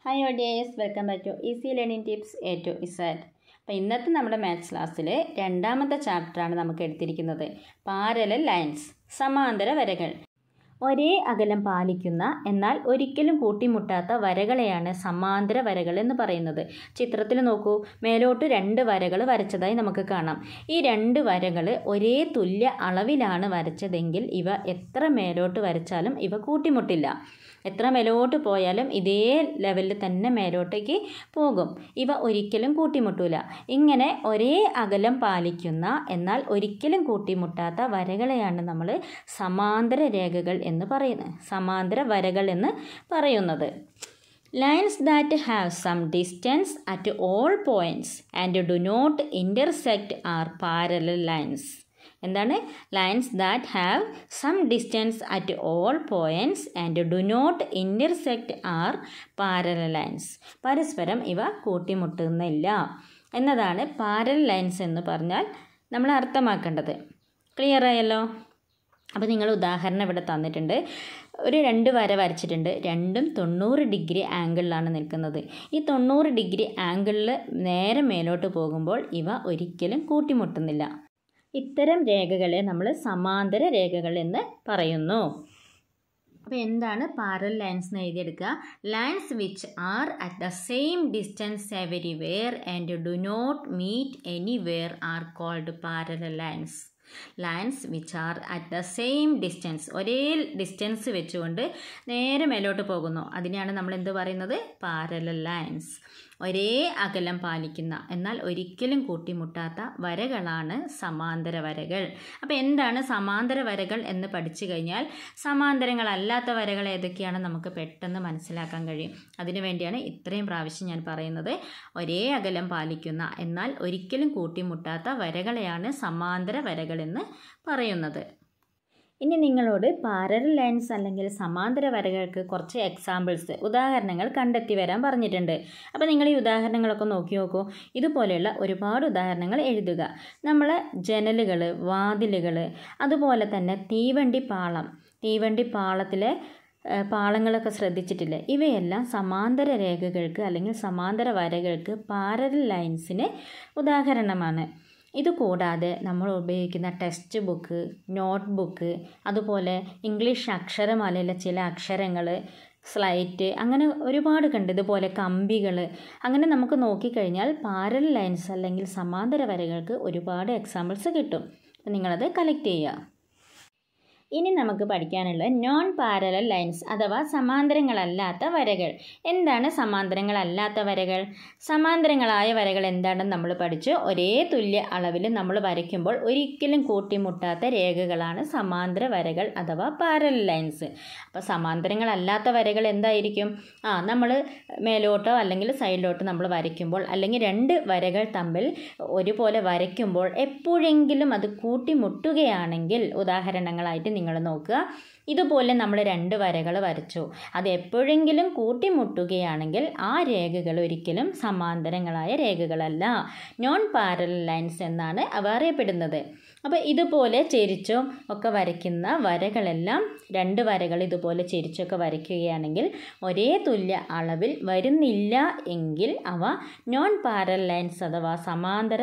hi audience welcome back to easy learning tips A to Z അപ്പോൾ ഇന്നത്തെ നമ്മുടെ maths ക്ലാസ്സിൽ രണ്ടാമത്തെ ചാപ്റ്ററാണ് നമുക്ക് എടുത്തിരിക്കുന്നത് പാരലൽ ലൈൻസ് സമാന്തര വരകൾ ഒരേ അകലം പാലിക്കുന്ന എന്നാൽ ഒരിക്കലും കൂട്ടിമുട്ടാത്ത വരകളെയാണ് സമാന്തര വരകൾ എന്ന് പറയുന്നത് ചിത്രത്തിൽ നോക്കൂ മേലോട്ട് രണ്ട് വരകൾ വരച്ചതായി നമുക്ക് കാണാം ഈ രണ്ട് വരകൾ ഒരേ തുല്യ അളവിലാണ് വരച്ചതെങ്കിൽ ഇവ എത്ര മേലോട്ട് വരച്ചാലും ഇവ കൂട്ടിമുട്ടില്ല എത്ര മേലോട്ട് പോയാലും ഇതേ ലെവലിൽ തന്നെ മേലോട്ടേക്ക് പോകും ഇവ ഒരിക്കലും കൂട്ടിമുട്ടൂല ഇങ്ങനെ ഒരേ അകലം പാലിക്കുന്ന എന്നാൽ ഒരിക്കലും കൂട്ടിമുട്ടാത്ത വരകളെയാണ് നമ്മൾ സമാന്തര രേഖകൾ എന്ന് പറയുന്നത് സമാന്തര വരകൾ എന്ന് പറയുന്നത് lines that have same distance at all points and do not intersect are parallel lines എന്താണ് lines that have same distance at all points and do not intersect are parallel lines പരസ്പരം ഇവ കൂട്ടിമുട്ടുന്നില്ല എന്നതാണ് പാരലൽ ലൈൻസ് എന്ന് പറഞ്ഞാൽ നമ്മൾ അർത്ഥമാക്കേണ്ടത് clear ആയല്ലോ അപ്പോൾ നിങ്ങൾ ഉദാഹരണം ഇവിടെ തന്നിട്ടുണ്ട് ഒരു രണ്ട് വര വരച്ചിട്ടുണ്ട് രണ്ടും തൊണ്ണൂറ് ഡിഗ്രി ആംഗിളിലാണ് നിൽക്കുന്നത് ഈ തൊണ്ണൂറ് ഡിഗ്രി ആംഗിളിൽ നേരെ മേലോട്ട് പോകുമ്പോൾ ഇവ ഒരിക്കലും കൂട്ടിമുട്ടുന്നില്ല ഇത്തരം രേഖകളെ നമ്മൾ സമാന്തര രേഖകൾ എന്ന് പറയുന്നു അപ്പോൾ എന്താണ് പാരൽ ലൈൻസ് എന്ന് എഴുതിയെടുക്കുക lines which are at the same distance everywhere and do not meet anywhere are called parallel lines lines which are at the same distance ഒരേ ഡിസ്റ്റൻസ് വെച്ചുകൊണ്ട് നേരെ മേലോട്ട് പോകുന്നു അതിനെയാണ് നമ്മൾ എന്ത് പറയുന്നത് പാരലൽ ലൈൻസ് ഒരേ അകലം പാലിക്കുന്ന എന്നാൽ ഒരിക്കലും കൂട്ടിമുട്ടാത്ത വരകളാണ് സമാന്തര വരകൾ അപ്പോൾ എന്താണ് സമാന്തര വരകൾ എന്ന് പഠിച്ചു കഴിഞ്ഞാൽ സമാന്തരങ്ങളല്ലാത്ത വരകൾ ഏതൊക്കെയാണ് നമുക്ക് പെട്ടെന്ന് മനസ്സിലാക്കാൻ കഴിയും അതിനു വേണ്ടിയാണ് ഇത്രയും പ്രാവശ്യം ഞാൻ പറയുന്നത് ഒരേ അകലം പാലിക്കുന്ന എന്നാൽ ഒരിക്കലും കൂട്ടിമുട്ടാത്ത വരകളെയാണ് സമാന്തര വരകൾ എന്ന് പറയുന്നത് ഇനി നിങ്ങളോട് പാരലൽ ലൈൻസ് അല്ലെങ്കിൽ സമാന്തര വരകൾക്ക് കുറച്ച് എക്സാമ്പിൾസ് ഉദാഹരണങ്ങൾ കണ്ടെത്തി വരാൻ പറഞ്ഞിട്ടുണ്ട് അപ്പോൾ നിങ്ങൾ ഈ ഉദാഹരണങ്ങളൊക്കെ നോക്കി നോക്കൂ ഇതുപോലെയുള്ള ഒരുപാട് ഉദാഹരണങ്ങൾ എഴുതുക നമ്മൾ ജനലുകൾ വാതിലുകൾ അതുപോലെ തന്നെ തീവണ്ടി പാളം തീവണ്ടി പാളത്തിലെ പാളങ്ങളൊക്കെ ശ്രദ്ധിച്ചിട്ടില്ലേ ഇവയെല്ലാം സമാന്തര രേഖകൾക്ക് അല്ലെങ്കിൽ സമാന്തര വരകൾക്ക് പാരലൽ ലൈൻസിന് ഉദാഹരണമാണ് ഇതുകൂടാതെ നമ്മൾ ഉപയോഗിക്കുന്ന ടെക്സ്റ്റ് ബുക്ക് നോട്ട് ബുക്ക് അതുപോലെ ഇംഗ്ലീഷ് അക്ഷരമാലയിലെ ചില അക്ഷരങ്ങൾ സ്ലൈറ്റ് അങ്ങനെ ഒരുപാട് കണ്ട് ഇതുപോലെ കമ്പികൾ അങ്ങനെ നമുക്ക് നോക്കിക്കഴിഞ്ഞാൽ പാരൽ ലൈൻസ് അല്ലെങ്കിൽ സമാന്തര വരകൾക്ക് ഒരുപാട് എക്സാമ്പിൾസ് കിട്ടും അപ്പം നിങ്ങളത് കളക്ട് ചെയ്യുക ഇനി നമുക്ക് പഠിക്കാനുള്ള നോൺ പാരലൽ ലൈൻസ് അഥവാ സമാന്തരങ്ങളല്ലാത്ത വരകൾ എന്താണ് സമാന്തരങ്ങളല്ലാത്ത വരകൾ സമാന്തരങ്ങളായ വരകൾ എന്താണെന്ന് നമ്മൾ പഠിച്ചു ഒരേ തുല്യ അളവിൽ നമ്മൾ വരയ്ക്കുമ്പോൾ ഒരിക്കലും കൂട്ടിമുട്ടാത്ത രേഖകളാണ് സമാന്തര വരകൾ അഥവാ പാരലൽ ലൈൻസ് അപ്പോൾ സമാന്തരങ്ങളല്ലാത്ത വരകൾ എന്തായിരിക്കും ആ നമ്മൾ മേലോട്ടോ അല്ലെങ്കിൽ സൈഡിലോട്ടോ നമ്മൾ വരയ്ക്കുമ്പോൾ അല്ലെങ്കിൽ രണ്ട് വരകൾ തമ്മിൽ ഒരുപോലെ വരയ്ക്കുമ്പോൾ എപ്പോഴെങ്കിലും അത് കൂട്ടിമുട്ടുകയാണെങ്കിൽ ഉദാഹരണങ്ങളായിട്ട് നിങ്ങൾ നോക്കുക ഇതുപോലെ നമ്മൾ രണ്ട് വരകൾ വരച്ചു അത് എപ്പോഴെങ്കിലും കൂട്ടിമുട്ടുകയാണെങ്കിൽ ആ രേഖകൾ ഒരിക്കലും സമാന്തരങ്ങളായ രേഖകളല്ല നോൺ പാരലൽ ലൈൻസ് എന്നാണ് അവ അറിയപ്പെടുന്നത് അപ്പോൾ ഇതുപോലെ ചെരിച്ചും ഒക്കെ വരയ്ക്കുന്ന വരകളെല്ലാം രണ്ട് വരകൾ ഇതുപോലെ ചെരിച്ചൊക്കെ വരയ്ക്കുകയാണെങ്കിൽ ഒരേ തുല്യ അളവിൽ വരുന്നില്ല എങ്കിൽ അവ നോൺ പാരൽ ലൈൻസ് അഥവാ സമാന്തര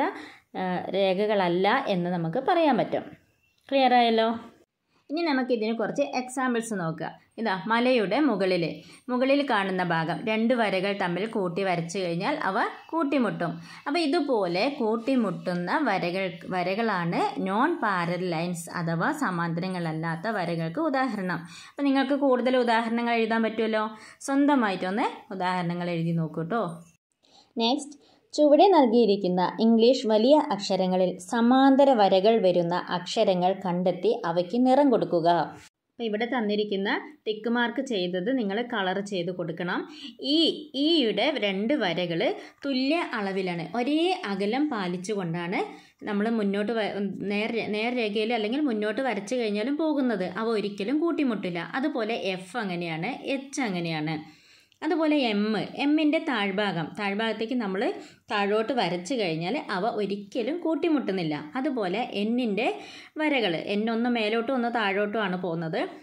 രേഖകളല്ല എന്ന് നമുക്ക് പറയാൻ പറ്റും ക്ലിയർ ആയല്ലോ ഇനി നമുക്കിതിന് കുറച്ച് എക്സാമ്പിൾസ് നോക്കുക ഇതാ മലയുടെ മുകളിൽ മുകളിൽ കാണുന്ന ഭാഗം രണ്ട് വരകൾ തമ്മിൽ കൂട്ടി വരച്ചു കഴിഞ്ഞാൽ അവ കൂട്ടിമുട്ടും അപ്പോൾ ഇതുപോലെ കൂട്ടിമുട്ടുന്ന വരകൾ വരകളാണ് നോൺ പാരൽ ലൈൻസ് അഥവാ സമാന്തരങ്ങളല്ലാത്ത വരകൾക്ക് ഉദാഹരണം അപ്പോൾ നിങ്ങൾക്ക് കൂടുതൽ ഉദാഹരണങ്ങൾ എഴുതാൻ പറ്റുമല്ലോ സ്വന്തമായിട്ടൊന്ന് ഉദാഹരണങ്ങൾ എഴുതി നോക്കൂ കേട്ടോ നെക്സ്റ്റ് ചുവടെ നൽകിയിരിക്കുന്ന ഇംഗ്ലീഷ് വലിയ അക്ഷരങ്ങളിൽ സമാന്തര വരകൾ വരുന്ന അക്ഷരങ്ങൾ കണ്ടെത്തി അവയ്ക്ക് നിറം കൊടുക്കുക അപ്പോൾ ഇവിടെ തന്നിരിക്കുന്ന ടിക്ക് മാർക്ക് ചെയ്തത് നിങ്ങൾ കളർ ചെയ്ത് കൊടുക്കണം ഈ ഈയുടെ രണ്ട് വരകൾ തുല്യ അളവിലാണ് ഒരേ അകലം പാലിച്ചുകൊണ്ടാണ് നമ്മൾ മുന്നോട്ട് നേർ നേർരേഖയിൽ അല്ലെങ്കിൽ മുന്നോട്ട് വരച്ചു കഴിഞ്ഞാലും പോകുന്നത് അവ ഒരിക്കലും കൂട്ടിമുട്ടില്ല അതുപോലെ എഫ് അങ്ങനെയാണ് എച്ച് അങ്ങനെയാണ് അതുപോലെ എം എമ്മിൻ്റെ താഴ്ഭാഗം താഴ്ഭാഗത്തേക്ക് നമ്മൾ താഴോട്ട് വരച്ചു കഴിഞ്ഞാൽ അവ ഒരിക്കലും കൂട്ടിമുട്ടുന്നില്ല അതുപോലെ എന്നിൻ്റെ വരകൾ എന്നൊന്ന് മേലോട്ടും ഒന്ന് താഴോട്ടും ആണ് പോകുന്നത്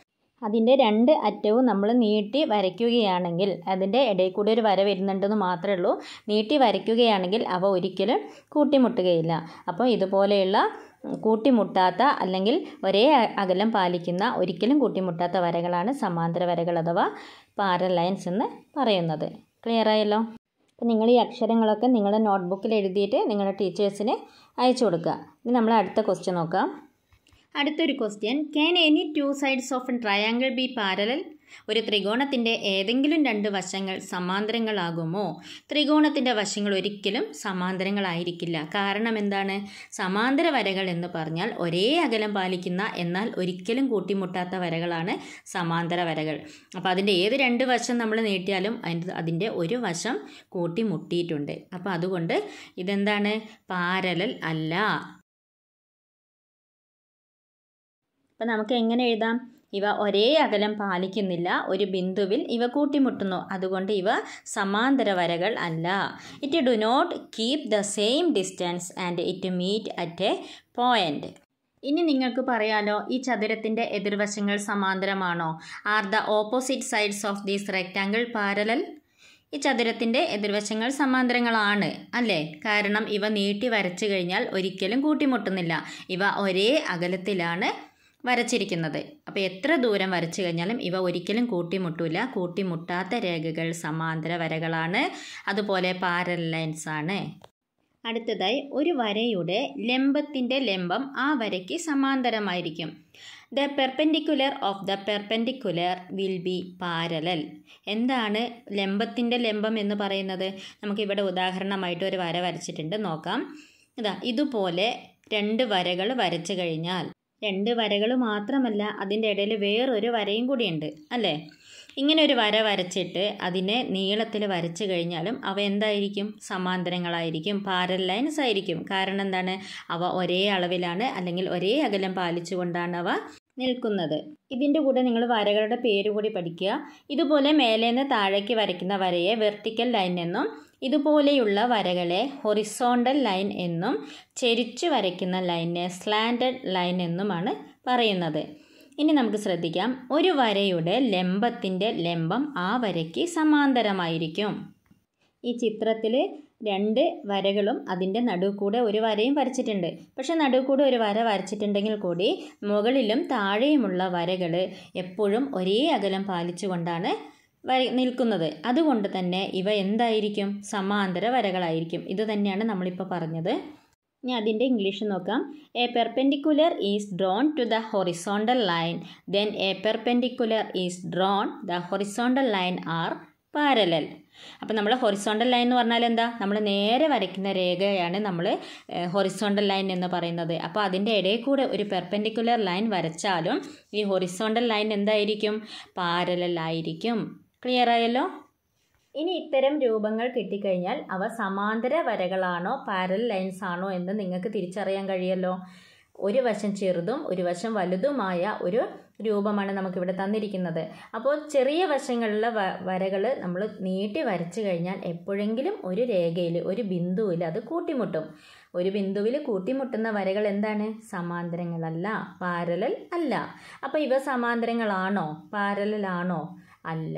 അതിൻ്റെ രണ്ട് അറ്റവും നമ്മൾ നീട്ടി വരയ്ക്കുകയാണെങ്കിൽ അതിൻ്റെ ഇടയിൽ കൂടെ ഒരു വര വരുന്നുണ്ടെന്ന് മാത്രമേ ഉള്ളൂ നീട്ടി വരയ്ക്കുകയാണെങ്കിൽ അവ ഒരിക്കലും കൂട്ടിമുട്ടുകയില്ല അപ്പോൾ ഇതുപോലെയുള്ള കൂട്ടിമുട്ടാത്ത അല്ലെങ്കിൽ ഒരേ അകലം പാലിക്കുന്ന ഒരിക്കലും കൂട്ടിമുട്ടാത്ത വരകളാണ് സമാന്തര വരകൾ അഥവാ പാരൽ ലൈൻസ് എന്ന് പറയുന്നത് ക്ലിയർ ആയല്ലോ അപ്പോൾ നിങ്ങൾ ഈ അക്ഷരങ്ങളൊക്കെ നിങ്ങളുടെ നോട്ട്ബുക്കിൽ എഴുതിയിട്ട് നിങ്ങളുടെ ടീച്ചേഴ്സിന് അയച്ചു കൊടുക്കുക ഇനി നമ്മൾ അടുത്ത ക്വസ്റ്റ്യൻ നോക്കാം അടുത്തൊരു question can any two sides of an triangle be parallel ഒരു ത്രികോണത്തിൻ്റെ ഏതെങ്കിലും രണ്ട് വശങ്ങൾ സമാന്തരങ്ങളാകുമോ ത്രികോണത്തിൻ്റെ വശങ്ങൾ ഒരിക്കലും സമാന്തരങ്ങളായിരിക്കില്ല കാരണം എന്താണ് സമാന്തര വരകൾ എന്ന് പറഞ്ഞാൽ ഒരേ അകലം പാലിക്കുന്ന എന്നാൽ ഒരിക്കലും കൂട്ടിമുട്ടാത്ത വരകളാണ് സമാന്തര വരകൾ അപ്പോൾ അതിൻ്റെ ഏത് രണ്ട് വശം നമ്മൾ നീട്ടിയാലും അതിൻ്റെ അതിൻ്റെ ഒരു വശം കൂട്ടിമുട്ടിയിട്ടുണ്ട് അപ്പോൾ അതുകൊണ്ട് ഇതെന്താണ് പാരലൽ അല്ല അപ്പം നമുക്ക് എങ്ങനെ എഴുതാം ഇവ ഒരേ അകലം പാലിക്കുന്നില്ല ഒരു ബിന്ദുവിൽ ഇവ കൂട്ടിമുട്ടുന്നു അതുകൊണ്ട് ഇവ സമാന്തര വരകൾ അല്ല it do not keep the same distance and it meet at a point ഇനി നിങ്ങൾക്ക് പറയാലോ ഈ ചതുരത്തിൻ്റെ എതിർവശങ്ങൾ സമാന്തരമാണോ are the opposite sides of these rectangle parallel ഈ ചതുരത്തിൻ്റെ എതിർവശങ്ങൾ സമാന്തരങ്ങളാണ് അല്ലേ കാരണം ഇവ നീട്ടി വരച്ചു കഴിഞ്ഞാൽ ഒരിക്കലും കൂട്ടിമുട്ടുന്നില്ല ഇവ ഒരേ അകലത്തിലാണ് വരച്ചിരിക്കുന്നത് അപ്പോൾ എത്ര ദൂരം വരച്ചു കഴിഞ്ഞാലും ഇവ ഒരിക്കലും കൂട്ടിമുട്ടില്ല കൂട്ടിമുട്ടാത്ത രേഖകൾ സമാന്തര വരകളാണ് അതുപോലെ പാരൽ ലൈൻസ് ആണ് അടുത്തതായി ഒരു വരയുടെ ലംബത്തിൻ്റെ ലംബം ആ വരയ്ക്ക് സമാന്തരമായിരിക്കും the perpendicular of the perpendicular will be parallel എന്താണ് ലംബത്തിൻ്റെ ലംബം എന്ന് പറയുന്നത് നമുക്കിവിടെ ഉദാഹരണമായിട്ട് ഒരു വര വരച്ചിട്ടുണ്ട് നോക്കാം ഇതാ ഇതുപോലെ രണ്ട് വരകൾ വരച്ചു കഴിഞ്ഞാൽ രണ്ട് വരകൾ മാത്രമല്ല അതിൻ്റെ ഇടയിൽ വേറൊരു വരയും കൂടിയുണ്ട് അല്ലേ ഇങ്ങനെ ഒരു വര വരച്ചിട്ട് അതിനെ നീളത്തിൽ വരച്ചു കഴിഞ്ഞാലും അവ എന്തായിരിക്കും സമാന്തരങ്ങളായിരിക്കും പാരൽ ലൈൻസ് ആയിരിക്കും കാരണം എന്താണ് അവ ഒരേ അളവിലാണ് അല്ലെങ്കിൽ ഒരേ അകലം പാലിച്ചുകൊണ്ടാണ് അവ നിൽക്കുന്നത് ഇതിൻ്റെ കൂടെ നിങ്ങൾ വരകളുടെ പേര് കൂടി പഠിക്കുക ഇതുപോലെ മേലേന്ന് താഴേക്ക് വരയ്ക്കുന്ന വരയെ വെർട്ടിക്കൽ ലൈൻ എന്നും ഇതുപോലെയുള്ള വരകളെ ഹൊറിസോണ്ടൽ ലൈൻ എന്നും ചെരിച്ചു വരയ്ക്കുന്ന ലൈനെ സ്ലാൻഡഡ് ലൈൻ എന്നുമാണ് പറയുന്നത് ഇനി നമുക്ക് ശ്രദ്ധിക്കാം ഒരു വരയുടെ ലംബത്തിൻ്റെ ലംബം ആ വരയ്ക്ക് സമാന്തരമായിരിക്കും ഈ ചിത്രത്തിൽ രണ്ട് വരകളും അതിൻ്റെ നടുക്കൂടെ ഒരു വരയും വരച്ചിട്ടുണ്ട് പക്ഷേ നടുക്കൂടെ ഒരു വര വരച്ചിട്ടുണ്ടെങ്കിൽ കൂടി മുകളിലും താഴെയുമുള്ള വരകൾ എപ്പോഴും ഒരേ അകലം പാലിച്ചുകൊണ്ടാണ് വര നിൽക്കുന്നത് അതുകൊണ്ട് തന്നെ ഇവ എന്തായിരിക്കും സമാന്തര വരകളായിരിക്കും ഇത് തന്നെയാണ് നമ്മളിപ്പോൾ പറഞ്ഞത് ഇനി അതിൻ്റെ ഇംഗ്ലീഷ് നോക്കാം a perpendicular is drawn to the horizontal line then a perpendicular is drawn the horizontal line are parallel അപ്പോൾ നമ്മൾ ഹൊറിസോണ്ടൽ ലൈൻ എന്ന് പറഞ്ഞാൽ എന്താ നമ്മൾ നേരെ വരയ്ക്കുന്ന രേഖയാണ് നമ്മൾ ഹൊറിസോണ്ടൽ ലൈൻ എന്ന് പറയുന്നത് അപ്പോൾ അതിൻ്റെ ഇടയിൽ കൂടെ ഒരു പെർപെൻഡിക്കുലർ ലൈൻ വരച്ചാലും ഈ ഹൊറിസോണ്ടൽ ലൈൻ എന്തായിരിക്കും പാരലൽ ആയിരിക്കും ക്ലിയർ ആയല്ലോ ഇനി ഇത്തരം രൂപങ്ങൾ കിട്ടിക്കഴിഞ്ഞാൽ അവ സമാന്തര വരകളാണോ പാരൽ ലൈൻസ് ആണോ എന്ന് നിങ്ങൾക്ക് തിരിച്ചറിയാൻ കഴിയല്ലോ ഒരു വശം ചെറുതും ഒരു വശം വലുതുമായ ഒരു രൂപമാണ് നമുക്കിവിടെ തന്നിരിക്കുന്നത് അപ്പോൾ ചെറിയ വശങ്ങളിലെ വ വരകൾ നമ്മൾ നീട്ടി വരച്ചു കഴിഞ്ഞാൽ എപ്പോഴെങ്കിലും ഒരു രേഖയിൽ ഒരു ബിന്ദുവിൽ അത് കൂട്ടിമുട്ടും ഒരു ബിന്ദുവിൽ കൂട്ടിമുട്ടുന്ന വരകൾ എന്താണ് സമാന്തരങ്ങളല്ല പാരലൽ അല്ല അപ്പോൾ ഇവ സമാന്തരങ്ങളാണോ പാരലലാണോ അല്ല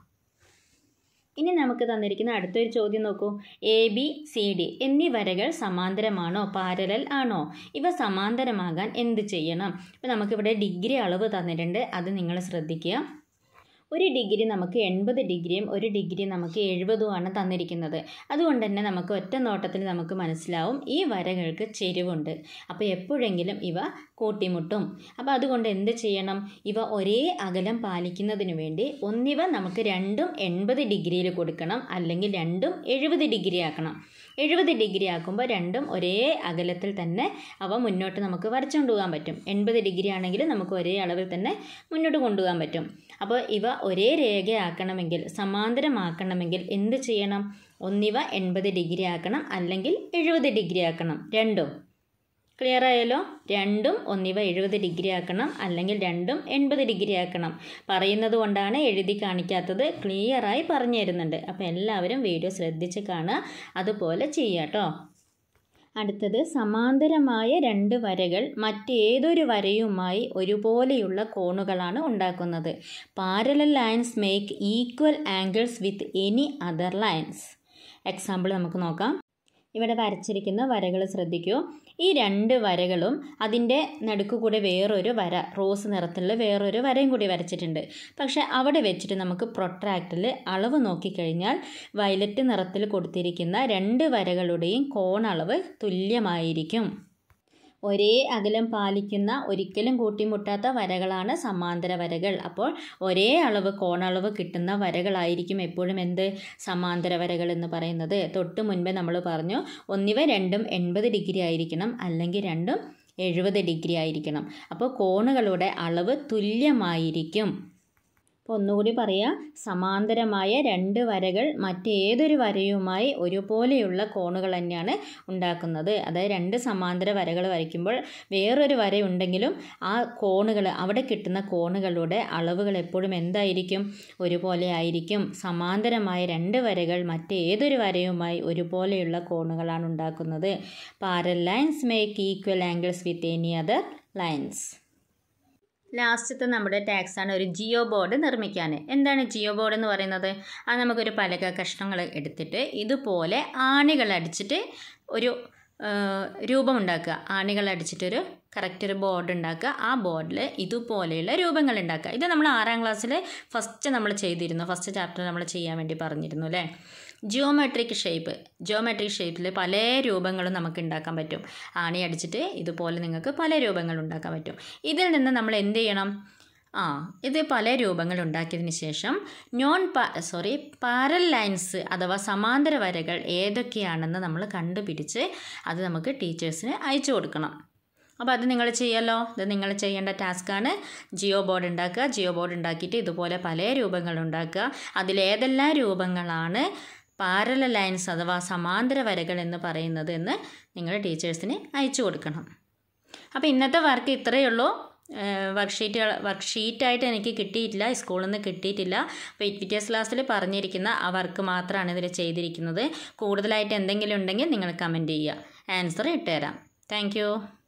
ഇനി നമുക്ക് തന്നിരിക്കുന്ന അടുത്തൊരു ചോദ്യം നോക്കൂ എ ബി സി ഡി എന്നീ വരകൾ സമാന്തരമാണോ പാരലൽ ആണോ ഇവ സമാന്തരമാകാൻ എന്ത് ചെയ്യണം ഇപ്പം നമുക്കിവിടെ ഡിഗ്രി അളവ് തന്നിട്ടുണ്ട് അത് നിങ്ങൾ ശ്രദ്ധിക്കുക ഒരു ഡിഗ്രി നമുക്ക് എൺപത് ഡിഗ്രിയും ഒരു ഡിഗ്രി നമുക്ക് എഴുപതുമാണ് തന്നിരിക്കുന്നത് അതുകൊണ്ട് തന്നെ നമുക്ക് ഒറ്റ നോട്ടത്തിൽ നമുക്ക് മനസ്സിലാവും ഈ വരകൾക്ക് ചെരിവുണ്ട് അപ്പോൾ എപ്പോഴെങ്കിലും ഇവ കൂട്ടിമുട്ടും അപ്പോൾ അതുകൊണ്ട് എന്ത് ചെയ്യണം ഇവ ഒരേ അകലം പാലിക്കുന്നതിന് വേണ്ടി ഒന്നിവ നമുക്ക് രണ്ടും എൺപത് ഡിഗ്രിയിൽ കൊടുക്കണം അല്ലെങ്കിൽ രണ്ടും എഴുപത് ഡിഗ്രി ആക്കണം എഴുപത് ഡിഗ്രി ആക്കുമ്പോൾ രണ്ടും ഒരേ അകലത്തിൽ തന്നെ അവ മുന്നോട്ട് നമുക്ക് വരച്ചുകൊണ്ട് പോകാൻ പറ്റും എൺപത് ഡിഗ്രി ആണെങ്കിൽ നമുക്ക് ഒരേ അളവിൽ തന്നെ മുന്നോട്ട് കൊണ്ടുപോകാൻ പറ്റും അപ്പോൾ ഇവ ഒരേ രേഖയാക്കണമെങ്കിൽ സമാന്തരമാക്കണമെങ്കിൽ എന്ത് ചെയ്യണം ഒന്നിവ എൺപത് ഡിഗ്രി ആക്കണം അല്ലെങ്കിൽ എഴുപത് ഡിഗ്രി ആക്കണം രണ്ടും ക്ലിയർ ആയല്ലോ രണ്ടും ഒന്നിവ എഴുപത് ഡിഗ്രി ആക്കണം അല്ലെങ്കിൽ രണ്ടും എൺപത് ഡിഗ്രി ആക്കണം പറയുന്നത് കൊണ്ടാണ് എഴുതി കാണിക്കാത്തത് ക്ലിയറായി പറഞ്ഞു തരുന്നുണ്ട് അപ്പോൾ എല്ലാവരും വീഡിയോ ശ്രദ്ധിച്ച് കാണുക അതുപോലെ ചെയ്യുക കേട്ടോ അടുത്തത് സമാന്തരമായ രണ്ട് വരകൾ മറ്റേതൊരു വരയുമായി ഒരുപോലെയുള്ള കോണുകളാണ് ഉണ്ടാക്കുന്നത് parallel lines make equal angles with any other lines example നമുക്ക് നോക്കാം ഇവിടെ വരച്ചിരിക്കുന്ന വരകൾ ശ്രദ്ധിക്കൂ ഈ രണ്ട് വരകളും അതിൻ്റെ നടുക്ക് കൂടെ വേറൊരു വര റോസ് നിറത്തിലുള്ള വേറൊരു വരയും കൂടി വരച്ചിട്ടുണ്ട് പക്ഷേ അവിടെ വെച്ചിട്ട് നമുക്ക് പ്രൊട്രാക്റ്റിൽ അളവ് നോക്കിക്കഴിഞ്ഞാൽ വയലറ്റ് നിറത്തിൽ കൊടുത്തിരിക്കുന്ന രണ്ട് വരകളുടെയും കോണളവ് തുല്യമായിരിക്കും ഒരേ അകലം പാലിക്കുന്ന ഒരിക്കലും കൂട്ടിമുട്ടാത്ത വരകളാണ് സമാന്തര വരകൾ അപ്പോൾ ഒരേ അളവ് കോണളവ് കിട്ടുന്ന വരകളായിരിക്കും എപ്പോഴും എന്ത് സമാന്തര വരകൾ എന്ന് പറയുന്നത് തൊട്ട് മുൻപേ നമ്മൾ പറഞ്ഞു ഒന്നിവ രണ്ടും എൺപത് ഡിഗ്രി ആയിരിക്കണം അല്ലെങ്കിൽ രണ്ടും എഴുപത് ഡിഗ്രി ആയിരിക്കണം അപ്പോൾ കോണുകളുടെ അളവ് തുല്യമായിരിക്കും അപ്പോൾ ഒന്നുകൂടി പറയാം സമാന്തരമായ രണ്ട് വരകൾ മറ്റേതൊരു വരയുമായി ഒരുപോലെയുള്ള കോണുകൾ തന്നെയാണ് ഉണ്ടാക്കുന്നത് അതായത് രണ്ട് സമാന്തര വരകൾ വരയ്ക്കുമ്പോൾ വേറൊരു വര ഉണ്ടെങ്കിലും ആ കോണുകൾ അവിടെ കിട്ടുന്ന കോണുകളുടെ അളവുകൾ എപ്പോഴും എന്തായിരിക്കും ഒരുപോലെ ആയിരിക്കും സമാന്തരമായ രണ്ട് വരകൾ മറ്റേതൊരു വരയുമായി ഒരുപോലെയുള്ള കോണുകളാണ് ഉണ്ടാക്കുന്നത് parallel lines make equal angles with any other lines ലാസ്റ്റത്തെ നമ്മുടെ ടാക്സ് ആണ് ഒരു ജിയോ ബോർഡ് നിർമ്മിക്കാൻ എന്താണ് ജിയോ ബോർഡ് എന്ന് പറയുന്നത് അത് നമുക്കൊരു പലക കഷ്ണങ്ങൾ എടുത്തിട്ട് ഇതുപോലെ ആണികൾ അടിച്ചിട്ട് ഒരു രൂപം ഉണ്ടാക്കുക ആണികൾ അടിച്ചിട്ടൊരു കറക്റ്റ് ഒരു ബോർഡ് ഉണ്ടാക്കുക ആ ബോർഡിൽ ഇതുപോലെയുള്ള രൂപങ്ങൾ ഉണ്ടാക്കുക ഇത് നമ്മൾ ആറാം ക്ലാസ്സിൽ ഫസ്റ്റ് നമ്മൾ ചെയ്തിരുന്നു ഫസ്റ്റ് ചാപ്റ്റർ നമ്മൾ ചെയ്യാൻ വേണ്ടി പറഞ്ഞിരുന്നു അല്ലേ ജിയോമെട്രിക് ഷേപ്പ് ജിയോമെട്രിക് ഷേപ്പിൽ പല രൂപങ്ങളും നമുക്ക് ഉണ്ടാക്കാൻ പറ്റും ആണി അടിച്ചിട്ട് ഇതുപോലെ നിങ്ങൾക്ക് പല രൂപങ്ങൾ ഉണ്ടാക്കാൻ പറ്റും ഇതിൽ നിന്ന് നമ്മൾ എന്ത് ചെയ്യണം ആ ഇത് പല രൂപങ്ങൾ ഉണ്ടാക്കിയതിന് ശേഷം നോൺ പാ സോറി പാരൽ ലൈൻസ് അഥവാ സമാന്തര വരകൾ ഏതൊക്കെയാണെന്ന് നമ്മൾ കണ്ടുപിടിച്ച് അത് നമുക്ക് ടീച്ചേഴ്സിന് അയച്ചു കൊടുക്കണം അപ്പോൾ അത് നിങ്ങൾ ചെയ്യല്ലോ ഇത് നിങ്ങൾ ചെയ്യേണ്ട ടാസ്ക്കാണ് ജിയോ ബോർഡ് ഉണ്ടാക്കുക ജിയോ ബോർഡ് ഉണ്ടാക്കിയിട്ട് ഇതുപോലെ പല രൂപങ്ങൾ ഉണ്ടാക്കുക അതിലേതെല്ലാം രൂപങ്ങളാണ് പാരല ലൈൻസ് അഥവാ സമാന്തര വരകൾ എന്ന് പറയുന്നത് എന്ന് നിങ്ങൾ ടീച്ചേഴ്സിന് അയച്ചു കൊടുക്കണം അപ്പോൾ ഇന്നത്തെ വർക്ക് ഇത്രയേ ഉള്ളൂ വർക്ക്ഷീറ്റ് വർക്ക്ഷീറ്റായിട്ട് എനിക്ക് കിട്ടിയിട്ടില്ല സ്കൂളിൽ നിന്ന് കിട്ടിയിട്ടില്ല അപ്പോൾ ഇക്വിറ്റിയസ് ക്ലാസ്സിൽ പറഞ്ഞിരിക്കുന്ന ആ വർക്ക് മാത്രമാണ് ഇതിൽ ചെയ്തിരിക്കുന്നത് കൂടുതലായിട്ട് എന്തെങ്കിലും ഉണ്ടെങ്കിൽ നിങ്ങൾ കമൻറ്റ് ചെയ്യുക ആൻസർ ഇട്ടുതരാം താങ്ക്